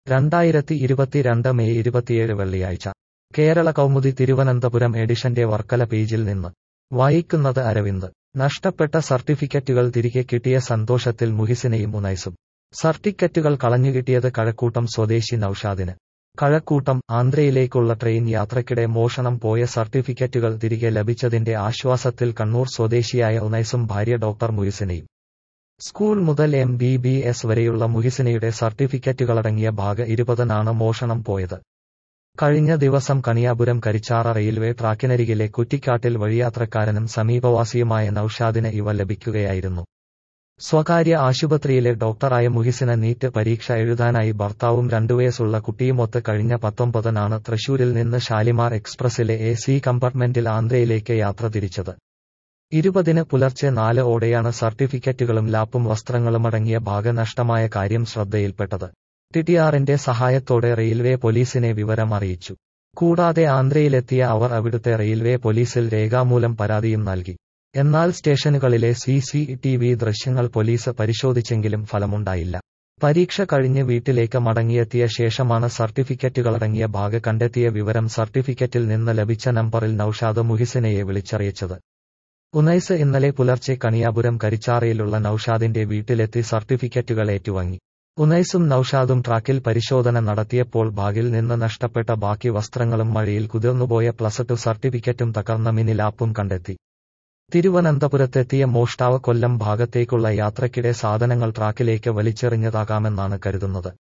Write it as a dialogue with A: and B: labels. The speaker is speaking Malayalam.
A: രണ്ടായിരത്തി ഇരുപത്തിരണ്ട് മെയ് ഇരുപത്തിയേഴ് വെള്ളിയാഴ്ച കേരള കൗമുദി തിരുവനന്തപുരം എഡിഷന്റെ വർക്കല പേജിൽ നിന്ന് വായിക്കുന്നത് അരവിന്ദ് നഷ്ടപ്പെട്ട സർട്ടിഫിക്കറ്റുകൾ തിരികെ കിട്ടിയ സന്തോഷത്തിൽ മുഹിസിനെയും ഉനൈസും സർട്ടിക്കറ്റുകൾ കളഞ്ഞുകിട്ടിയത് കഴക്കൂട്ടം സ്വദേശി നൌഷാദിന് കഴക്കൂട്ടം ആന്ധ്രയിലേക്കുള്ള ട്രെയിൻ യാത്രയ്ക്കിടെ മോഷണം പോയ സർട്ടിഫിക്കറ്റുകൾ തിരികെ ലഭിച്ചതിന്റെ ആശ്വാസത്തിൽ കണ്ണൂർ സ്വദേശിയായ ഉനൈസും ഭാര്യ ഡോക്ടർ മുഹിസിനെയും സ്കൂൾ മുതൽ എം ബി ബി എസ് വരെയുള്ള മുഹിസിനയുടെ സർട്ടിഫിക്കറ്റുകളടങ്ങിയ ഭാഗ ഇരുപതിനാണ് മോഷണം പോയത് കഴിഞ്ഞ ദിവസം കണിയാപുരം കരിച്ചാറ റെയിൽവേ ട്രാക്കിനരികിലെ കുറ്റിക്കാട്ടിൽ വഴിയാത്രക്കാരനും സമീപവാസിയുമായ നൌഷാദിന് ഇവ ലഭിക്കുകയായിരുന്നു സ്വകാര്യ ആശുപത്രിയിലെ ഡോക്ടറായ മുഹിസിന് നീറ്റ് പരീക്ഷ എഴുതാനായി ഭർത്താവും രണ്ടുവയസ്സുള്ള കുട്ടിയുമൊത്ത് കഴിഞ്ഞ പത്തൊമ്പതിനാണ് തൃശൂരിൽ നിന്ന് ഷാലിമാർ എക്സ്പ്രസിലെ എ സി കമ്പാർട്ട്മെന്റിൽ ആന്ധ്രയിലേക്ക് യാത്ര തിരിച്ചത് ഇരുപതിന് പുലർച്ചെ നാല് ഓടെയാണ് സർട്ടിഫിക്കറ്റുകളും ലാപ്പും വസ്ത്രങ്ങളുമടങ്ങിയ ഭാഗ നഷ്ടമായ കാര്യം ശ്രദ്ധയിൽപ്പെട്ടത് ടിടിആറിന്റെ സഹായത്തോടെ റെയിൽവേ പോലീസിനെ വിവരം അറിയിച്ചു കൂടാതെ ആന്ധ്രയിലെത്തിയ അവർ അവിടുത്തെ റെയിൽവേ പോലീസിൽ രേഖാമൂലം പരാതിയും നൽകി എന്നാൽ സ്റ്റേഷനുകളിലെ സി സി ടി വി ദൃശ്യങ്ങൾ പോലീസ് പരിശോധിച്ചെങ്കിലും ഫലമുണ്ടായില്ല പരീക്ഷ കഴിഞ്ഞ് വീട്ടിലേക്ക് മടങ്ങിയെത്തിയ ശേഷമാണ് സർട്ടിഫിക്കറ്റുകളടങ്ങിയ ഭാഗ കണ്ടെത്തിയ വിവരം സർട്ടിഫിക്കറ്റിൽ നിന്ന് ലഭിച്ച നമ്പറിൽ നൌഷാദ് മുഹിസിനെയെ വിളിച്ചറിയിച്ചത് ഉനൈസ് ഇന്നലെ പുലർച്ചെ കണിയാപുരം കരിച്ചാറയിലുള്ള നൌഷാദിന്റെ വീട്ടിലെത്തി സർട്ടിഫിക്കറ്റുകൾ ഏറ്റുവാങ്ങി ഉനൈസും നൌഷാദും ട്രാക്കിൽ പരിശോധന നടത്തിയപ്പോൾ ബാഗിൽ നിന്ന് നഷ്ടപ്പെട്ട ബാക്കി വസ്ത്രങ്ങളും മഴയിൽ കുതിർന്നുപോയ പ്ലസ് ടു സർട്ടിഫിക്കറ്റും തകർന്ന മിനി ലാപ്പും കണ്ടെത്തി തിരുവനന്തപുരത്തെത്തിയ മോഷ്ടാവ് കൊല്ലം ഭാഗത്തേക്കുള്ള യാത്രയ്ക്കിടെ സാധനങ്ങൾ ട്രാക്കിലേക്ക് വലിച്ചെറിഞ്ഞതാകാമെന്നാണ് കരുതുന്നത്